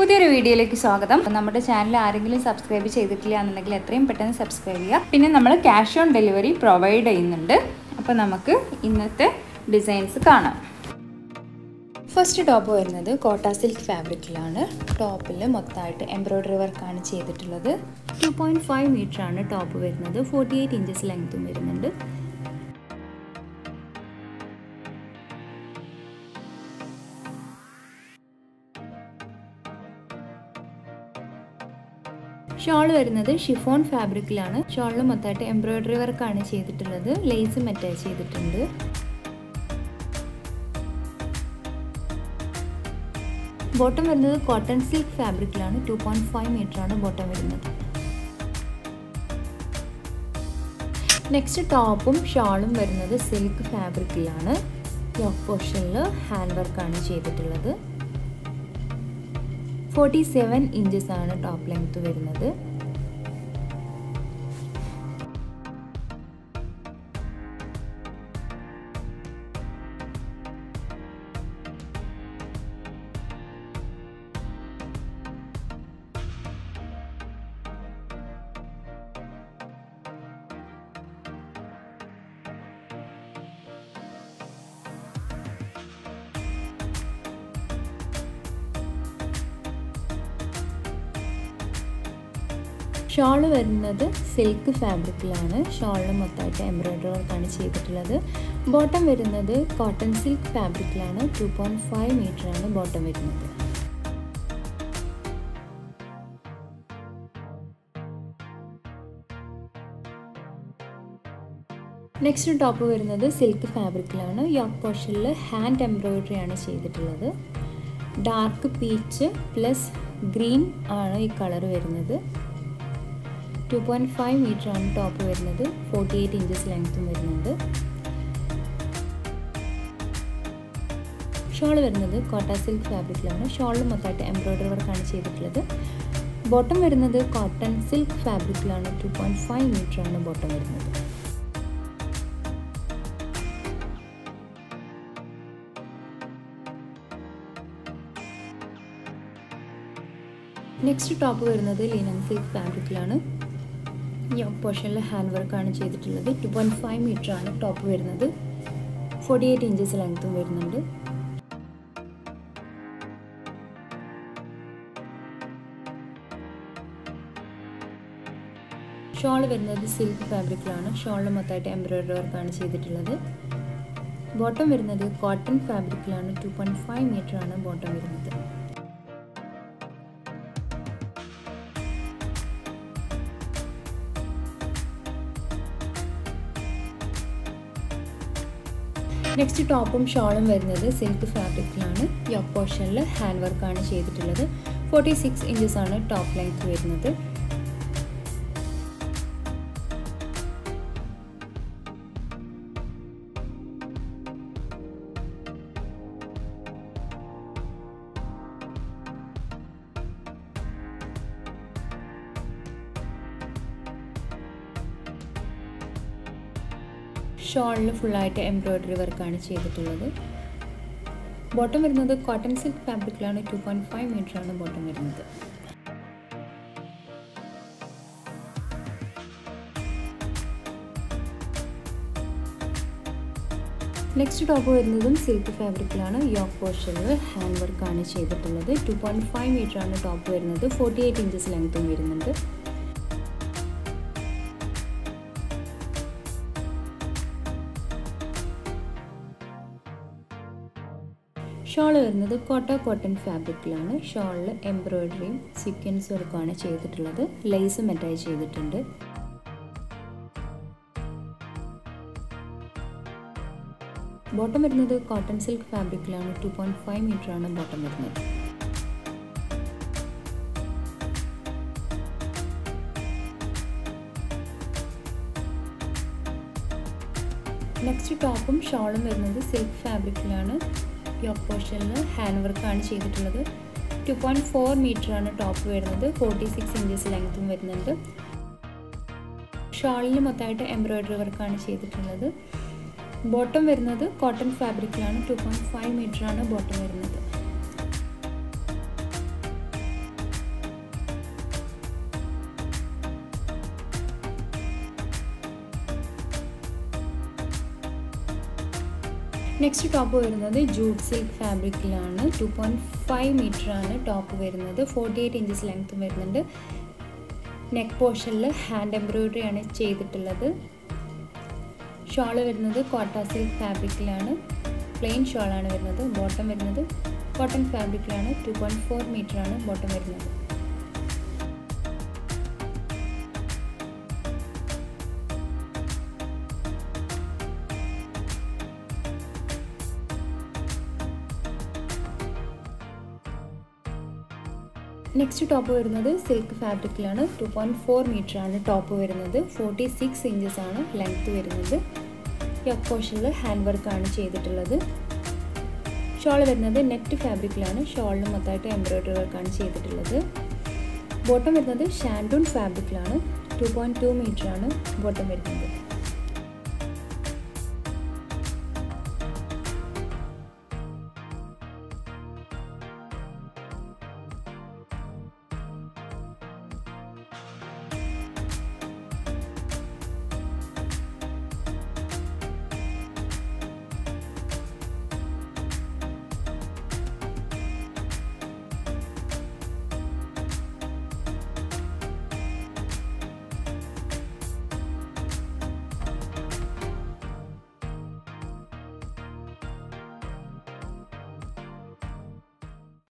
പുതിയൊരു വീഡിയോയിലേക്ക് സ്വാഗതം നമ്മുടെ ചാനൽ ആരെങ്കിലും സബ്സ്ക്രൈബ് ചെയ്തിട്ടില്ല എന്നുണ്ടെങ്കിൽ എത്രയും പെട്ടെന്ന് സബ്സ്ക്രൈബ് ചെയ്യുക പിന്നെ നമ്മൾ ക്യാഷ് ഓൺ ഡെലിവറി പ്രൊവൈഡ് ചെയ്യുന്നുണ്ട് അപ്പോൾ നമുക്ക് ഇന്നത്തെ ഡിസൈൻസ് കാണാം ഫസ്റ്റ് ടോപ്പ് വരുന്നത് കോട്ട സിൽക്ക് ഫാബ്രിക്കിലാണ് ടോപ്പിൽ മൊത്തമായിട്ട് എംബ്രോയ്ഡറി വർക്കാണ് ചെയ്തിട്ടുള്ളത് ടു പോയിൻറ്റ് ഫൈവ് മീറ്ററാണ് ടോപ്പ് വരുന്നത് ഫോർട്ടി എയ്റ്റ് ഇഞ്ചസ് ലെങ്ത്തും വരുന്നുണ്ട് ഷോൾ വരുന്നത് ഷിഫോൺ ഫാബ്രിക്കിലാണ് ഷോളിൽ മൊത്തമായിട്ട് എംബ്രോയ്ഡറി വർക്കാണ് ചെയ്തിട്ടുള്ളത് ലേസും അറ്റാച്ച് ചെയ്തിട്ടുണ്ട് ബോട്ടം വരുന്നത് കോട്ടൺ സിൽക്ക് ഫാബ്രിക്കിലാണ് ടു പോയിൻറ്റ് ഫൈവ് മീറ്ററാണ് ബോട്ടം വരുന്നത് നെക്സ്റ്റ് ടോപ്പും ഷാളും വരുന്നത് സിൽക്ക് ഫാബ്രിക്കിലാണ് യോക്ക് പോർഷനിൽ ഹാൻഡ് വർക്കാണ് ചെയ്തിട്ടുള്ളത് ഫോർട്ടി സെവൻ ഇഞ്ചസ് ആണ് ടോപ്പ് ലെങ്ത് വരുന്നത് ഷോള് വരുന്നത് സിൽക്ക് ഫാബ്രിക്കിലാണ് ഷോളിൽ മൊത്തമായിട്ട് എംബ്രോയ്ഡറി വർക്കാണ് ചെയ്തിട്ടുള്ളത് ബോട്ടം വരുന്നത് കോട്ടൺ സിൽക്ക് ഫാബ്രിക്കിലാണ് ടു പോയിൻറ്റ് ഫൈവ് മീറ്ററാണ് ബോട്ടം വരുന്നത് നെക്സ്റ്റ് ടോപ്പ് വരുന്നത് സിൽക്ക് ഫാബ്രിക്കിലാണ് യോക്ക് പോർഷനിൽ ഹാൻഡ് എംബ്രോയ്ഡറി ആണ് ചെയ്തിട്ടുള്ളത് ഡാർക്ക് പീച്ച് പ്ലസ് ഗ്രീൻ ആണ് ഈ കളർ വരുന്നത് ടു പോയിൻറ്റ് ഫൈവ് മീറ്റർ ആണ് ടോപ്പ് വരുന്നത് ഫോർട്ടി എയ്റ്റ് ഇഞ്ചസ് ലെങ്ത്തും വരുന്നുണ്ട് ഷോൾ വരുന്നത് കോട്ട സിൽക്ക് ഫാബ്രിക്കിലാണ് ഷോളിൽ മൊത്തമായിട്ട് എംബ്രോയ്ഡറി വർക്കാണ് ചെയ്തിട്ടുള്ളത് ബോട്ടം വരുന്നത് കോട്ടൺ സിൽക്ക് ഫാബ്രിക്കിലാണ് ടു പോയിൻറ്റ് ഫൈവ് മീറ്റർ ആണ് ബോട്ടം വരുന്നത് നെക്സ്റ്റ് ടോപ്പ് വരുന്നത് ലിനൻ സിൽക്ക് ഫാബ്രിക്കിലാണ് യോക്ക് പോർഷനിൽ ഹാൻഡ് വർക്കാണ് ചെയ്തിട്ടുള്ളത് ടു പോയിൻറ്റ് ഫൈവ് മീറ്റർ ആണ് ടോപ്പ് വരുന്നത് ഫോർട്ടി എയ്റ്റ് ഇഞ്ചസ് ലെങ്ത്തും വരുന്നുണ്ട് ഷോൾ വരുന്നത് സിൽക്ക് ഫാബ്രിക്കിലാണ് ഷോളിൽ മൊത്തമായിട്ട് എംബ്രോയ്ഡറി വർക്കാണ് ചെയ്തിട്ടുള്ളത് ബോട്ടം വരുന്നത് കോട്ടൺ ഫാബ്രിക്കിലാണ് ടു പോയിൻറ്റ് ഫൈവ് മീറ്റർ ആണ് ബോട്ടം വരുന്നത് നെക്സ്റ്റ് ടോപ്പും ഷോളും വരുന്നത് സിൽക്ക് ഫാബ്രിക്കിലാണ് യോക്ക് പോർഷനിൽ ഹാൻഡ് വർക്കാണ് ചെയ്തിട്ടുള്ളത് ഫോർട്ടി സിക്സ് ഇഞ്ചസ് ആണ് ടോപ്പ് ലെങ്ത് വരുന്നത് ഷോളിൽ ഫുള്ളായിട്ട് എംബ്രോയ്ഡറി വർക്കാണ് ചെയ്തിട്ടുള്ളത് ബോട്ടം വരുന്നത് കോട്ടൺ സിൽക്ക് ഫാബ്രിക്കിലാണ് ടു പോയിൻറ്റ് ഫൈവ് മീറ്ററാണ് ബോട്ടം വരുന്നത് നെക്സ്റ്റ് ടോപ്പ് വരുന്നതും സിൽക്ക് ഫാബ്രിക്കിലാണ് യോക്ക് പോർഷനിൽ ഹാൻഡ് വർക്കാണ് ചെയ്തിട്ടുള്ളത് ടു പോയിൻറ്റ് ഫൈവ് മീറ്ററാണ് ടോപ്പ് വരുന്നത് ഫോർട്ടി എയ്റ്റ് ഇഞ്ചസ് ലെങ്ത്തും വരുന്നുണ്ട് ഷോൾ വരുന്നത് കോട്ട കോട്ടൺ ഫാബ്രിക്കിലാണ് ഷോളിൽ എംബ്രോയ്ഡറിയും സീക്വൻസ് വർക്കുമാണ് ചെയ്തിട്ടുള്ളത് ലേസും അറ്റാച്ച് ചെയ്തിട്ടുണ്ട് ബോട്ടം വരുന്നത് കോട്ടൺ സിൽക്ക് ഫാബ്രിക്കിലാണ് ടു പോയിൻറ്റ് ഫൈവ് മീറ്ററാണ് ബോട്ടം വരുന്നത് നെക്സ്റ്റ് ടോപ്പും ഷോളും വരുന്നത് സിൽക്ക് ഫാബ്രിക്കിലാണ് യോക്ക് പോർഷനിൽ ഹാൻഡ് വർക്കാണ് ചെയ്തിട്ടുള്ളത് ടു പോയിൻറ്റ് ഫോർ മീറ്ററാണ് ടോപ്പ് വരുന്നത് ഫോർട്ടി സിക്സ് ഇഞ്ചസ് ലെങ്ത്തും വരുന്നുണ്ട് ഷോളിന് മൊത്തമായിട്ട് എംബ്രോയ്ഡറി വർക്കാണ് ചെയ്തിട്ടുള്ളത് ബോട്ടം വരുന്നത് കോട്ടൺ ഫാബ്രിക്കിലാണ് ടു പോയിൻറ്റ് ഫൈവ് മീറ്ററാണ് ബോട്ടം വരുന്നത് നെക്സ്റ്റ് ടോപ്പ് വരുന്നത് ജൂട്ട് സിൽക്ക് ഫാബ്രിക്കിലാണ് ടു പോയിൻറ്റ് ഫൈവ് മീറ്ററാണ് ടോപ്പ് വരുന്നത് ഫോർട്ടി എയ്റ്റ് ഇഞ്ചസ് ലെങ്ത്തും വരുന്നുണ്ട് നെക്ക് പോർഷനിൽ ഹാൻഡ് എംബ്രോയിഡറി ആണ് ചെയ്തിട്ടുള്ളത് ഷോൾ വരുന്നത് കോട്ട സിൽക്ക് ഫാബ്രിക്കിലാണ് പ്ലെയിൻ ഷോളാണ് വരുന്നത് ബോട്ടം വരുന്നത് കോട്ടൺ ഫാബ്രിക്കിലാണ് ടു പോയിൻറ്റ് ഫോർ മീറ്ററാണ് ബോട്ടം വരുന്നത് നെക്സ്റ്റ് ടോപ്പ് വരുന്നത് സിൽക്ക് ഫാബ്രിക്കിലാണ് ടു പോയിൻറ്റ് ഫോർ മീറ്റർ ആണ് ടോപ്പ് വരുന്നത് ഫോർട്ടി സിക്സ് ഇഞ്ചസ് ആണ് ലെങ്ത്ത് വരുന്നത് യോക്ക് പോർഷനിൽ ഹാൻഡ് വർക്കാണ് ചെയ്തിട്ടുള്ളത് ഷോൾ വരുന്നത് നെറ്റ് ഫാബ്രിക്കിലാണ് ഷോളിന് മൊത്തമായിട്ട് എംബ്രോയ്ഡറി വർക്കാണ് ചെയ്തിട്ടുള്ളത് ബോട്ടം വരുന്നത് ഷാൻഡൂൺ ഫാബ്രിക്കിലാണ് ടു പോയിൻറ്റ് ടു മീറ്റർ ആണ് ബോട്ടം വരുന്നത്